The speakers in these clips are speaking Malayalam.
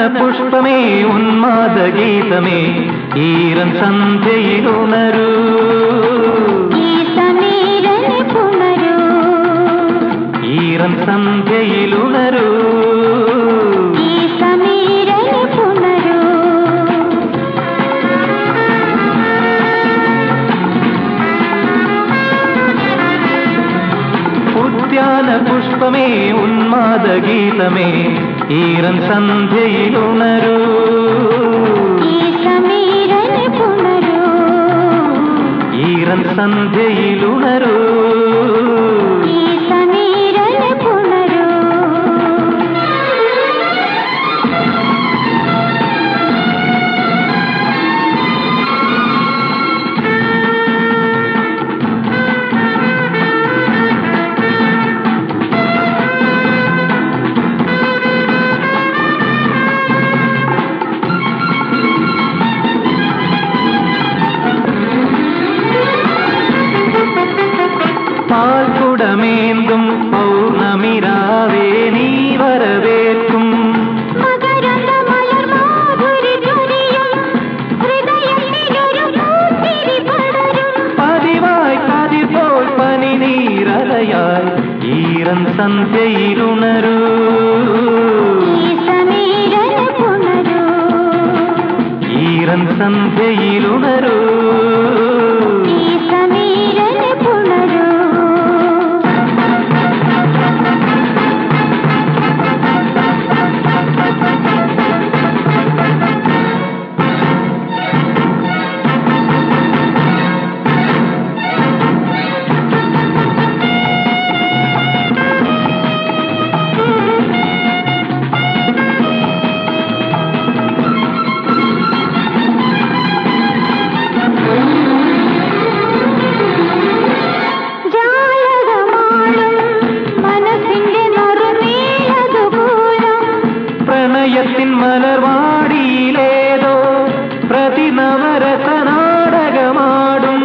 പുഷ്പമേ ഉന്മാദ ഗീതമേ ഈരൻ സന്ധ്യയിലുണരൂ ഈ സമീരനെ പുണരൂ ഈരൻ സന്ധ്യയിലുണരൂ ഈ സമീരനെ പുണരൂ ഉദ്യാന പുഷ്പമേ ഉന്മാദ ഗീതമേ ഈരൻ സന്ധ്യയിലുണരൂ ഈ സമീരനെ പുണരൂ ഈരൻ സന്ധ്യയിലുണരൂ ഈ സമീരനെ പുണരൂ പാൽക്കുടമേന്തും പൗർണമിരാവേ നീ വരവേൽക്കും മകരന്ദ മലർ മാധുരി ചൊരിയും ഹൃദയത്തിലൊരു പൂത്തിരി പടരും പതിവായി കതിപോൽ പനി നീരലയായി ഈരൻ സന്ധ്യയിലുണരൂ ഈ സമീരനെ പുണരൂ ഈരൻ സന്ധ്യയിലുണരൂ ഈ സമീരനെ പുണരൂ ജാലകമാടും മനസ്സിന്റെ നറുനീലതുകൂലം പ്രണയത്തിൻ മലർവാടിയിലേതോ പ്രതിനവരസ നാടകമാടും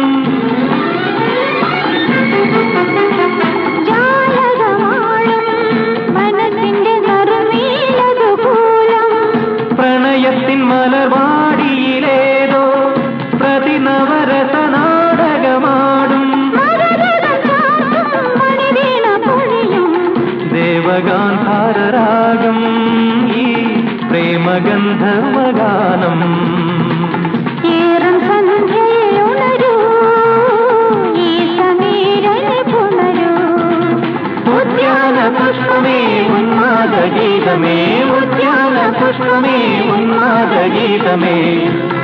ജാലകമാടും മനസ്സിന്റെ നറുനീലതുകൂലം പ്രണയത്തിൻ മലർവാടിയിലേതോ പ്രതിനവരസ നാടകമാടും മണിവീണ പൊഴിയും ദേവഗാന്ധാരരാഗം ഈ പ്രേമഗന്ധർവഗാനം ഈറൻ സന്ധ്യയിലുണരൂ ഈ സമീരനെ പുണരൂ ഉദ്യാന പുഷ്പമേ ഉന്മാദ ഗീതമേ ഉദ്യാന പുഷ്പമേ ഉന്മാദ ഗീതമേ